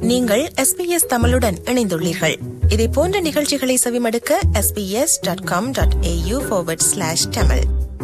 நீங்கள் எஸ்பிஎஸ் தமிழுடன் இணைந்துள்ளீர்கள் இதே போன்ற நிகழ்ச்சிகளை செவிமடுக்க SBS dot com dot AU slash Tamil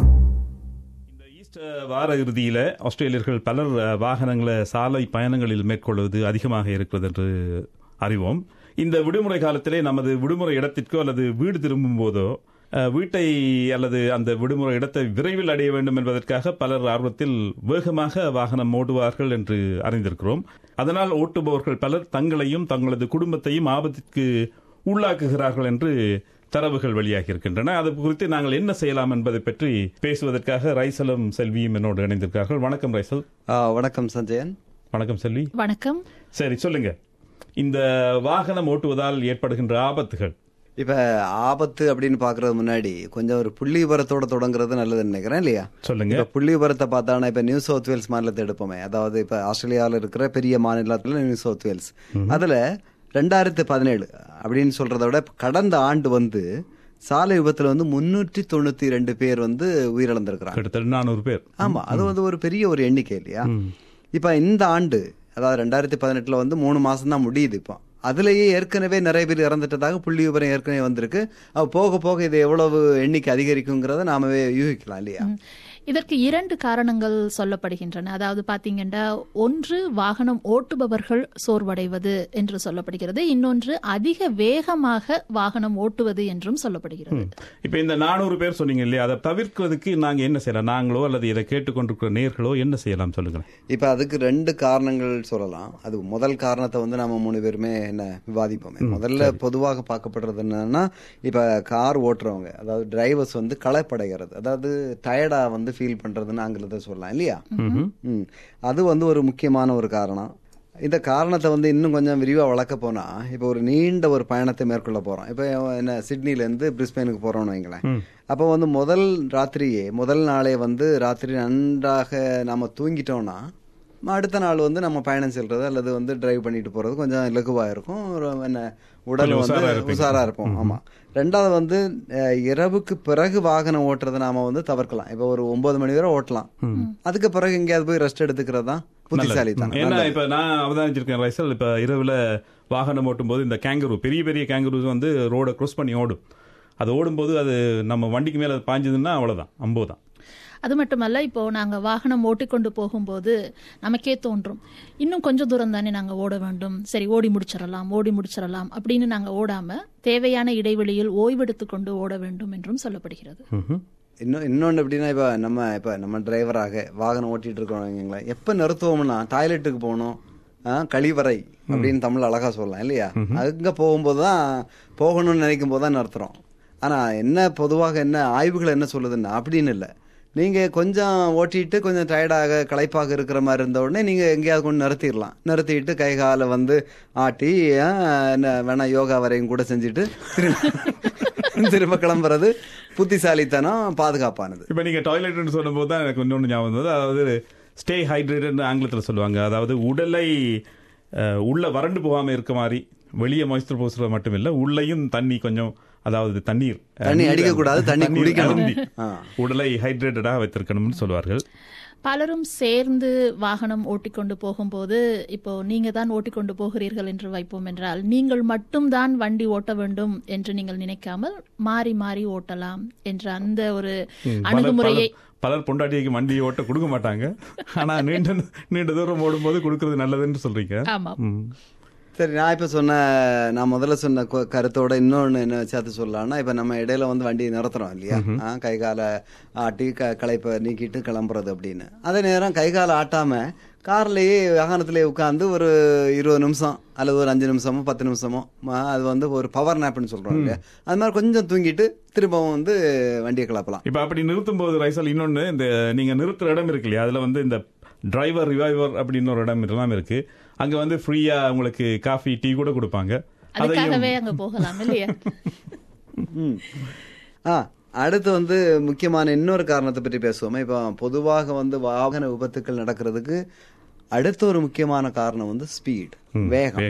இந்த ஈஸ்டர் வார இறுதியில ஆஸ்திரேலியர்கள் பலர் அஹ், வாகனங்களை சாலை பயணங்களில் மேற்கொள்வது அதிகமாக இருக்கிறது என்று அறிவோம் இந்த விடுமுறை காலத்திலே நமது விடுமுறை இடத்திற்கோ அல்லது வீடு திரும்பும் போதோ அஹ், வீட்டை அல்லது அந்த விடுமுறை இடத்தை விரைவில் அடைய வேண்டும் என்பதற்காக பலர் ஆர்வத்தில் வேகமாக வாகனம் ஓடுவார்கள் என்று அறிந்திருக்கிறோம் அதனால் ஓட்டுபவர்கள் பலர் தங்களையும் தங்களது குடும்பத்தையும் ஆபத்திற்கு உள்ளாக்குகிறார்கள் என்று தரவுகள் வெளியாகி இருக்கின்றன அது குறித்து நாங்கள் என்ன செய்யலாம் என்பதை பற்றி பேசுவதற்காக ரைசலும் செல்வியும் என்னோடு இணைந்திருக்கிறார்கள் வணக்கம் ரைசல் ஆ, வணக்கம் சஞ்சயன் வணக்கம் செல்வி வணக்கம் சரி சொல்லுங்க இந்த வாகனம் ஓட்டுவதால் ஏற்படுகின்ற ஆபத்துகள் இப்ப ஆபத்து அப்படின்னு பாக்குறது முன்னாடி கொஞ்சம் ஒரு புள்ளி விவரத்தோட தொடங்குறது நல்லதுன்னு நினைக்கிறேன் இல்லையா சொல்லுங்க இப்ப புள்ளி விவரத்தை பார்த்தானா இப்ப நியூ சவுத் வேல்ஸ் மாநிலத்தை எடுப்போமே அதாவது இப்ப ஆஸ்திரேலியாவில் இருக்கிற பெரிய மாநிலத்துல நியூ சவுத் வேல்ஸ் அதுல ரெண்டாயிரத்து பதினேழு அப்படின்னு சொல்றதை விட கடந்த ஆண்டு வந்து சாலை விபத்துல வந்து முன்னூற்றி தொண்ணூத்தி ரெண்டு பேர் வந்து உயிரிழந்திருக்கிறாங்க கிட்டத்தட்ட நானூறு பேர் ஆமா அது வந்து ஒரு பெரிய ஒரு எண்ணிக்கை இல்லையா இப்ப இந்த ஆண்டு அதாவது ரெண்டாயிரத்தி பதினெட்டுல வந்து மூணு மாசம் தான் முடியுது இப்போ அதுலயே ஏற்கனவே நிறைய பேர் இறந்துட்டதாக புள்ளி விவரம் ஏற்கனவே வந்திருக்கு அப்ப போக போக இது எவ்வளவு எண்ணிக்கை அதிகரிக்குங்கிறத நாமவே யூகிக்கலாம் இல்லையா இதற்கு இரண்டு காரணங்கள் சொல்லப்படுகின்றன அதாவது பாத்தீங்கன்னா ஒன்று வாகனம் ஓட்டுபவர்கள் சோர்வடைவது என்று சொல்லப்படுகிறது இன்னொன்று அதிக வேகமாக வாகனம் ஓட்டுவது என்றும் சொல்லப்படுகிறது இப்ப இந்த நானூறு பேர் சொன்னீங்க இல்லையா அதை தவிர்க்கிறதுக்கு நாங்க என்ன செய்யலாம் நாங்களோ அல்லது இதை கேட்டுக்கொண்டிருக்கிற நேர்களோ என்ன செய்யலாம் சொல்லுங்க இப்ப அதுக்கு ரெண்டு காரணங்கள் சொல்லலாம் அது முதல் காரணத்தை வந்து நம்ம மூணு பேருமே என்ன விவாதிப்போமே முதல்ல பொதுவாக பார்க்கப்படுறது என்னன்னா இப்ப கார் ஓட்டுறவங்க அதாவது டிரைவர்ஸ் வந்து களைப்படைகிறது அதாவது டயர்டா வந்து ஃபீல் பண்றதுன்னு ஆங்கிலத்தை சொல்லலாம் இல்லையா ம். அது வந்து ஒரு முக்கியமான ஒரு காரணம் இந்த காரணத்தை வந்து இன்னும் கொஞ்சம் விரிவாக வளர்க்க போனா இப்போ ஒரு நீண்ட ஒரு பயணத்தை மேற்கொள்ள போறோம் இப்போ என்ன சிட்னிலேருந்து பிரிஸ்பெயினுக்கு போறோம்னு வைங்களேன் அப்போ வந்து முதல் ராத்திரியே முதல் நாளே வந்து ராத்திரி நன்றாக நாம தூங்கிட்டோம்னா அடுத்த நாள் வந்து நம்ம பயணம் செல்றது அல்லது வந்து டிரைவ் பண்ணிட்டு போறது கொஞ்சம் இலகுவா இருக்கும் ஒரு என்ன உடல் கொஞ்சம் வந்து உஷாரா இருப்பீங்க. உஷாரா இருப்போம் ஆமா ரெண்டாவது வந்து அஹ், இரவுக்கு பிறகு வாகனம் ஓட்டுறதை நாம வந்து தவிர்க்கலாம் இப்போ ஒரு ஒன்பது மணி வரை ஓட்டலாம் அதுக்கு பிறகு எங்கேயாவது போய் ரெஸ்ட் எடுத்துக்கிறது தான் புத்திசாலித்தனம் ஏன்னா இப்ப நான் அவதானிச்சிருக்கேன் ரைசல் இப்ப இரவுல வாகனம் ஓட்டும் போது இந்த கேங்கரு பெரிய பெரிய கேங்கருஸ் வந்து ரோட cross பண்ணி ஓடும் அது ஓடும்போது அது நம்ம வண்டிக்கு மேல அது பாஞ்சதுன்னா அவ்வளவுதான் அம்போதான் அது மட்டுமல்ல இப்போ நாங்க வாகனம் ஓட்டிக்கொண்டு போகும்போது நமக்கே தோன்றும் இன்னும் கொஞ்சம் தூரம் தானே நாங்க ஓட வேண்டும் சரி ஓடி முடிச்சிடலாம் ஓடி முடிச்சிடலாம் அப்படின்னு நாங்க ஓடாம தேவையான இடைவெளியில் ஓய்வெடுத்து கொண்டு ஓட வேண்டும் என்றும் சொல்லப்படுகிறது ம்ஹும். இன்னும் இன்னொன்று எப்படின்னா இப்போ நம்ம இப்போ நம்ம டிரைவராக வாகனம் ஓட்டிட்டு இருக்கோம் வைங்களேன் எப்போ நிறுத்துவோம்னா டாய்லெட்டுக்கு போகணும் ஆ, கழிவறை அப்படின்னு தமிழ் அழகா சொல்லலாம் இல்லையா அங்க போகும்போது தான் போகணும்னு நினைக்கும் போது தான் நிறுத்துறோம் ஆனா என்ன பொதுவாக என்ன ஆய்வுகள் என்ன சொல்லுதுன்னா அப்படின்னு இல்லை நீங்க கொஞ்சம் ஓட்டிட்டு கொஞ்சம் டயர்டாக களைப்பாக இருக்கிற மாதிரி இருந்த உடனே நீங்க எங்கேயாவது கொண்டு நிறுத்திடலாம் நிறுத்திட்டு கை காலை வந்து ஆட்டி ஆ, என்ன வேணா யோகா வரையும் கூட செஞ்சுட்டு திரும்ப திரும்ப கிளம்புறது புத்திசாலித்தனம் பாதுகாப்பானது இப்ப நீங்க டாய்லெட்னு சொல்லும்போது தான் எனக்கு இன்னொன்று ஞாபகம் வந்தது அதாவது ஸ்டே ஹைட்ரேட்டட்னு ஆங்கிலத்தில் சொல்லுவாங்க அதாவது உடலை அஹ், உள்ள வறண்டு போகாம இருக்க மாதிரி வெளியே மாய்ஸ்டர் பூசுறது மட்டும் இல்ல உள்ளேயும் தண்ணி கொஞ்சம் அதாவது தண்ணீர் அஹ், தண்ணி நீர் அடிக்கக்கூடாது, தண்ணி தண்ணீர் குடிக்கணும். அருந்தி ஆ. உடலை ஹைட்ரேட்டடாக வைத்திருக்கணும்னு சொல்வார்கள் பலரும் சேர்ந்து வாகனம் ஓட்டிக்கொண்டு போகும்போது இப்போ நீங்க தான் ஓட்டிக்கொண்டு போகிறீர்கள் என்று வைப்போம் என்றால் நீங்கள் மட்டும்தான் வண்டி ஓட்ட வேண்டும் என்று நீங்கள் நினைக்காமல் மாறி மாறி ஓட்டலாம் என்ற அந்த ஒரு பலர் அணுகுமுறையை பலர் பலர் பொண்டாட்டிக்கு வண்டி ஓட்ட கொடுக்க மாட்டாங்க ஆனா நீண்ட நீண்ட தூரம் ஓடும்போது கொடுக்கறது நல்லதுன்னு சொல்றீங்க ஆமா ம். சரி நான் இப்ப சொன்ன நான் முதல்ல சொன்ன கு- கருத்தோட இன்னொன்னு என்ன சேர்த்து சொல்லலாம்னா இப்ப நம்ம இடையில வந்து வண்டியை நிறுத்துறோம் இல்லையா ஆ, கை காலை ஆட்டி க களைப்பை நீக்கிட்டு கிளம்புறது அப்படின்னு அதே நேரம் கை காலை ஆட்டாம கார்லயே வாகனத்திலேயே உட்காந்து ஒரு இருபது நிமிஷம் அல்லது ஒரு அஞ்சு நிமிஷமோ பத்து நிமிஷமோ ஆ, அது வந்து ஒரு பவர் நேப்னு சொல்றோம் இல்லையா அது மாதிரி கொஞ்சம் தூங்கிட்டு திரும்பவும் வந்து வண்டியை கிளப்பலாம் இப்ப அப்படி நிறுத்தும் போது ரைசல் இன்னொன்னு இந்த நீங்க நிறுத்துற இடம் இருக்கு இல்லையா அதுல வந்து இந்த டிரைவர் ரிவைவர் அப்படின்னு ஒரு இடம் எல்லாம் இருக்கு அங்க வந்து ஃப்ரீயா உங்களுக்கு காஃபி டீ கூட கொடுப்பாங்க அதுக்காகவே அங்க போகலாம் இல்லையா ம். ஆ அடுத்து வந்து முக்கியமான இன்னொரு காரணத்தை பற்றி பேசுவோமே இப்போ பொதுவாக வந்து வாகன விபத்துக்கள் நடக்கிறதுக்கு அடுத்த ஒரு முக்கியமான காரணம் வந்து ஸ்பீட் வேகம் வேகம்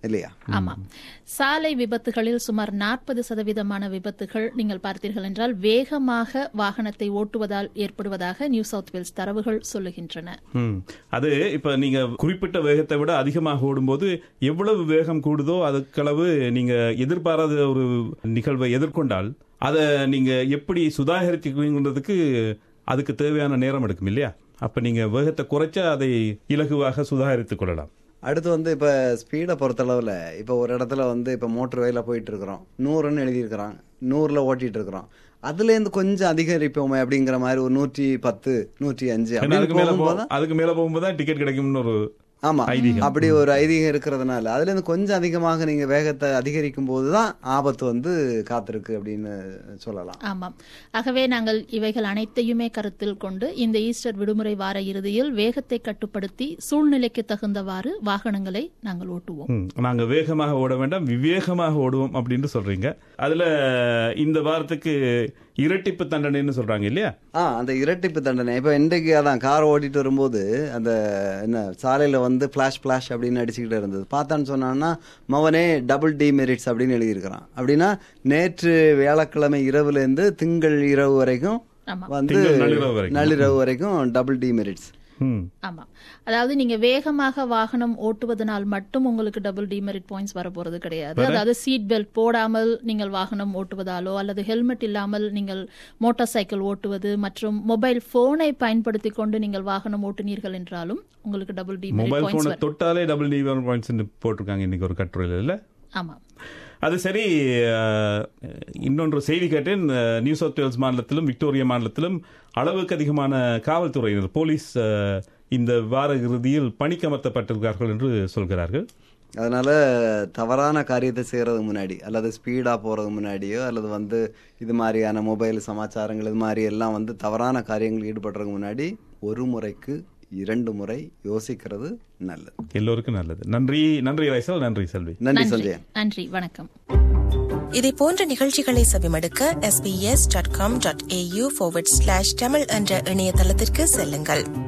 இல்லையா ஆமாம் சாலை விபத்துகளில் சுமார் நாற்பது சதவீதமான விபத்துகள் நீங்கள் பார்த்தீர்கள் என்றால் வேகமாக வாகனத்தை ஓட்டுவதால் ஏற்படுவதாக நியூ சவுத் வேல்ஸ் தரவுகள் சொல்லுகின்றன ம். அது இப்ப நீங்க குறிப்பிட்ட வேகத்தை விட அதிகமாக ஓடும்போது எவ்வளவு வேகம் கூடுதோ அதுக்களவு நீங்க எதிர்பாராத ஒரு நிகழ்வை எதிர்கொண்டால் அதை நீங்க எப்படி சுதாகரித்துக்கிறதுக்கு அதுக்கு தேவையான நேரம் எடுக்கும் இல்லையா அப்ப நீங்க வேகத்தை குறைச்சா அதை இலகுவாக சுதாகரித்துக் கொள்ளலாம் அடுத்து வந்து இப்போ ஸ்பீடை பொறுத்தளவில் இப்போ ஒரு இடத்துல வந்து இப்போ மோட்டர் வேல போயிட்டு இருக்கிறோம் நூறுன்னு எழுதியிருக்கிறான் நூறில் ஓட்டிட்டு இருக்கிறோம் அதுலேருந்து கொஞ்சம் அதிகரிப்போமே அப்படிங்கிற மாதிரி ஒரு நூற்றி பத்து நூற்றி அஞ்சு ஏன்னா அதுக்கு அப்படின்னு மேல போ- போகும்போது அதுக்கு மேல போகும்போது தான் டிக்கெட் கிடைக்கும்னு ஒரு ஆமா ஐதீகம். அப்படி ஒரு ஐதீகம் இருக்கிறதுனால அதுல இருந்து கொஞ்சம் அதிகமாக நீங்க வேகத்தை அதிகரிக்கும் போதுதான் ஆபத்து வந்து காத்திருக்கு அப்படின்னு சொல்லலாம் ஆமாம் ஆகவே நாங்கள் இவைகள் அனைத்தையுமே கருத்தில் கொண்டு இந்த ஈஸ்டர் விடுமுறை வார இறுதியில் வேகத்தை கட்டுப்படுத்தி சூழ்நிலைக்கு தகுந்தவாறு வாகனங்களை நாங்கள் ஓட்டுவோம் ம், நாங்க வேகமாக ஓட வேண்டாம் விவேகமாக ஓடுவோம் அப்படின்னு சொல்றீங்க அதுல இந்த வாரத்துக்கு இரட்டிப்பு தண்டனைன்னு சொல்றாங்க இல்லையா ஆ அந்த இரட்டிப்பு தண்டனை இப்போ இன்றைக்கு அதான் கார் ஓட்டிட்டு வரும்போது அந்த என்ன சாலையில வந்து ஃபிளாஷ் ஃபிளாஷ் அப்படின்னு அடிச்சுக்கிட்டு இருந்தது பார்த்தான்னு சொன்னான்னா மவனே டபுள் டி மெரிட்ஸ் அப்படின்னு எழுதியிருக்கிறான் அப்படின்னா நேற்று வியாழக்கிழமை இரவுல இருந்து திங்கள் இரவு வரைக்கும் ஆமா. வந்து திங்கள் நள்ளிரவு வரைக்கும். நள்ளிரவு வரைக்கும் டபுள் டி மெரிட்ஸ் ம். ஆமாம் அதாவது நீங்க வேகமாக வாகனம் ஓட்டுவதனால் மட்டும் உங்களுக்கு டபுள் டிமெரிட் பாயிண்ட்ஸ் வர போறது கிடையாது அதாவது சீட் பெல்ட் போடாமல் நீங்கள் வாகனம் ஓட்டுவதாலோ அல்லது ஹெல்மெட் இல்லாமல் நீங்கள் மோட்டார் சைக்கிள் ஓட்டுவது மற்றும் மொபைல் போனை பயன்படுத்தி கொண்டு நீங்கள் வாகனம் ஓட்டுனீர்கள் என்றாலும் உங்களுக்கு டபுள் டிமெரிட் மொபைல் பாயிண்ட்ஸ் போனை வரும் தொட்டாலே டபுள் டி பாயிண்ட்ஸ் போட்டிருக்காங்க இன்னைக்கு ஒரு கட்டுரையில் இல்ல ஆமாம் அது சரி அஹ், இன்னொன்று செய்தி கேட்டேன் அஹ், நியூ சவுத் வேல்ஸ் மாநிலத்திலும் விக்டோரியா மாநிலத்திலும் அளவுக்கு அதிகமான காவல்துறையினர் போலீஸ் அஹ், இந்த வார இறுதியில் பணிக்கமர்த்தப்பட்டிருக்கிறார்கள் என்று சொல்கிறார்கள் அதனால தவறான காரியத்தை செய்யறதுக்கு முன்னாடி அல்லது ஸ்பீடா போறது முன்னாடியோ அல்லது வந்து இது மாதிரியான மொபைல் சமாச்சாரங்கள் இது மாதிரி எல்லாம் வந்து தவறான காரியங்கள் ஈடுபடுறதுக்கு முன்னாடி ஒரு முறைக்கு இரண்டு முறை யோசிக்கிறது நல்லது எல்லோருக்கும் நல்லது நன்றி நன்றி ரைசல் நன்றி செல்வி நன்றி நன்றி சஞ்சயன் நன்றி வணக்கம் இதை போன்ற நிகழ்ச்சிகளை செவிமடுக்க sbs.com.au forward slash தமிழ் என்ற இணையதளத்திற்கு செல்லுங்கள்